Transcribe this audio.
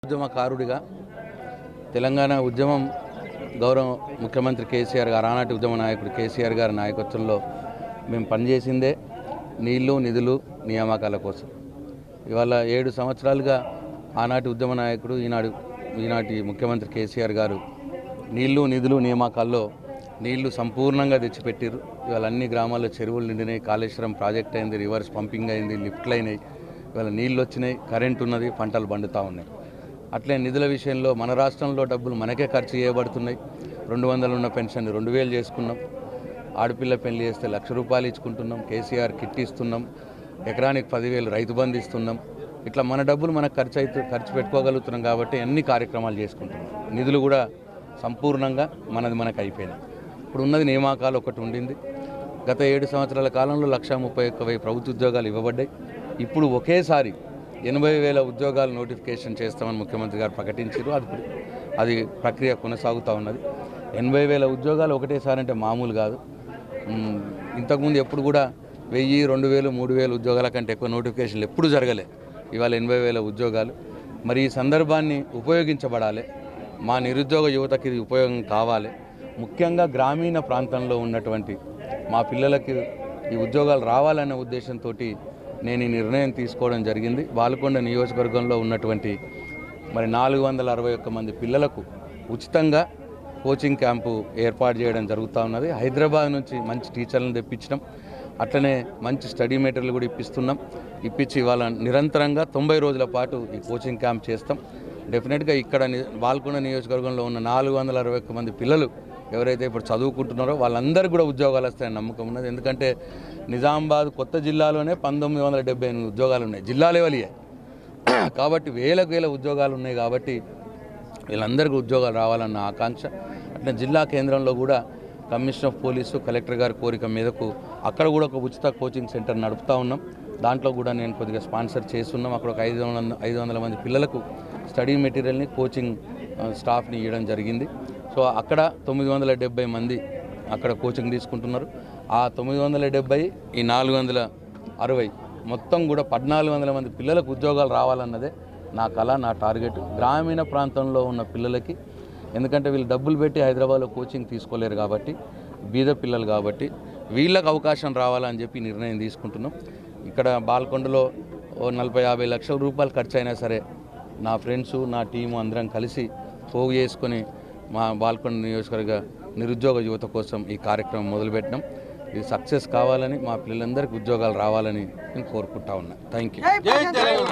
ఉద్యమకారుడిగా తెలంగాణ ఉద్యమం గౌరవ ముఖ్యమంత్రి కేసీఆర్ గారు ఆనాటి ఉద్యమ నాయకుడు కేసీఆర్ గారి నాయకత్వంలో మేము పనిచేసిందే నీళ్లు నిధులు నియామకాల కోసం ఇవాళ ఏడు సంవత్సరాలుగా ఆనాటి ఉద్యమ నాయకుడు ఈనాడు ఈనాటి ముఖ్యమంత్రి కేసీఆర్ గారు నీళ్లు నిధులు నియామకాల్లో నీళ్లు సంపూర్ణంగా తెచ్చిపెట్టారు ఇవాళ అన్ని గ్రామాల్లో చెరువులు నిండినాయి కాళేశ్వరం ప్రాజెక్ట్ అయింది రివర్స్ పంపింగ్ అయింది లిఫ్ట్లు అయినాయి ఇవాళ నీళ్ళు వచ్చినాయి కరెంట్ ఉన్నది పంటలు పండుతూ ఉన్నాయి అట్లే నిధుల విషయంలో మన రాష్ట్రంలో డబ్బులు మనకే ఖర్చు చేయబడుతున్నాయి రెండు వందలు ఉన్న పెన్షన్ రెండు వేలు చేసుకున్నాం ఆడపిల్ల పెళ్లి చేస్తే లక్ష రూపాయలు ఇచ్చుకుంటున్నాం కేసీఆర్ కిట్ ఇస్తున్నాం ఎకరానికి పదివేలు రైతు బంధు ఇస్తున్నాం ఇట్లా మన డబ్బులు మనకు ఖర్చు అయితే ఖర్చు పెట్టుకోగలుగుతున్నాం కాబట్టి అన్ని కార్యక్రమాలు చేసుకుంటున్నాం నిధులు కూడా సంపూర్ణంగా మనది మనకు అయిపోయినాయి ఇప్పుడు ఉన్నది నియామకాలు ఒకటి ఉండింది గత ఏడు సంవత్సరాల కాలంలో లక్ష ముప్పై ఒక్క వెయ్యి ప్రభుత్వ ఉద్యోగాలు ఇవ్వబడ్డాయి ఇప్పుడు ఒకేసారి ఎనభై వేల ఉద్యోగాలు నోటిఫికేషన్ చేస్తామని ముఖ్యమంత్రి గారు ప్రకటించారు అది అది ప్రక్రియ కొనసాగుతూ ఉన్నది ఎనభై వేల ఉద్యోగాలు ఒకటేసారి అంటే మామూలు కాదు ఉమ్, ఇంతకుముందు ఎప్పుడు కూడా వెయ్యి రెండు వేలు మూడు వేలు ఉద్యోగాల కంటే ఎక్కువ నోటిఫికేషన్లు ఎప్పుడు జరగలే ఇవాళ ఎనభై వేల ఉద్యోగాలు మరి ఈ సందర్భాన్ని ఉపయోగించబడాలి మా నిరుద్యోగ యువతకి ఇది ఉపయోగం కావాలి ముఖ్యంగా గ్రామీణ ప్రాంతంలో ఉన్నటువంటి మా పిల్లలకి ఈ ఉద్యోగాలు రావాలనే ఉద్దేశంతో నేను ఈ నిర్ణయం తీసుకోవడం జరిగింది బాలకొండ నియోజకవర్గంలో ఉన్నటువంటి మరి నాలుగు వందల అరవై ఒక్క మంది పిల్లలకు ఉచితంగా కోచింగ్ క్యాంపు ఏర్పాటు చేయడం జరుగుతూ ఉన్నది హైదరాబాద్ నుంచి మంచి టీచర్లను తెప్పించడం అట్లనే మంచి స్టడీ మెటీరియల్ కూడా ఇప్పిస్తున్నాం ఇప్పించి ఇవాళ నిరంతరంగా తొంభై రోజుల పాటు ఈ కోచింగ్ క్యాంప్ చేస్తాం డెఫినెట్గా ఇక్కడ ని- బాల్కొండ నియోజకవర్గంలో ఉన్న నాలుగు వందల అరవై ఒక్క మంది పిల్లలు ఎవరైతే ఇప్పుడు చదువుకుంటున్నారో వాళ్ళందరికీ కూడా ఉద్యోగాలు వస్తాయని నమ్మకం ఉన్నది ఎందుకంటే నిజామాబాద్ కొత్త జిల్లాలోనే పంతొమ్మిది వందల డెబ్బై ఎనిమిది ఉద్యోగాలు ఉన్నాయి జిల్లా లెవెలియే కాబట్టి వేలకు వేల ఉద్యోగాలు ఉన్నాయి కాబట్టి వీళ్ళందరికీ ఉద్యోగాలు రావాలన్న ఆకాంక్ష అట్లా జిల్లా కేంద్రంలో కూడా కమిషనర్ ఆఫ్ పోలీసు కలెక్టర్ గారి కోరిక మీదకు అక్కడ కూడా ఒక ఉచిత కోచింగ్ సెంటర్ నడుపుతా ఉన్నాం దాంట్లో కూడా నేను కొద్దిగా స్పాన్సర్ చేస్తున్నాం అక్కడ ఒక ఐదు వందల ఐదు వందల మంది పిల్లలకు స్టడీ మెటీరియల్ని కోచింగ్ ఆ, స్టాఫ్ని ఇవ్వడం జరిగింది సో అక్కడ తొమ్మిది వందల డెబ్బై మంది అక్కడ కోచింగ్ తీసుకుంటున్నారు ఆ తొమ్మిది వందల డెబ్బై ఈ నాలుగు వందల అరవై మొత్తం కూడా పద్నాలుగు వందల మంది పిల్లలకు ఉద్యోగాలు రావాలన్నదే నా కళ నా టార్గెట్ గ్రామీణ ప్రాంతంలో ఉన్న పిల్లలకి ఎందుకంటే వీళ్ళు డబ్బులు పెట్టి హైదరాబాద్లో కోచింగ్ తీసుకోలేరు కాబట్టి బీద పిల్లలు కాబట్టి వీళ్ళకి అవకాశం రావాలని చెప్పి నిర్ణయం తీసుకుంటున్నాం ఇక్కడ బాల్కొండలో ఓ నలభై యాభై లక్షల రూపాయలు ఖర్చు అయినా సరే నా ఫ్రెండ్స్ నా టీము అందరం కలిసి పోగు చేసుకొని మా బాల్కొండ నియోజకవర్గ నిరుద్యోగ యువత కోసం ఈ కార్యక్రమం మొదలుపెట్టినాం ఇది సక్సెస్ కావాలని మా పిల్లలందరికీ ఉద్యోగాలు రావాలని నేను కోరుకుంటా ఉన్నా థ్యాంక్ యూ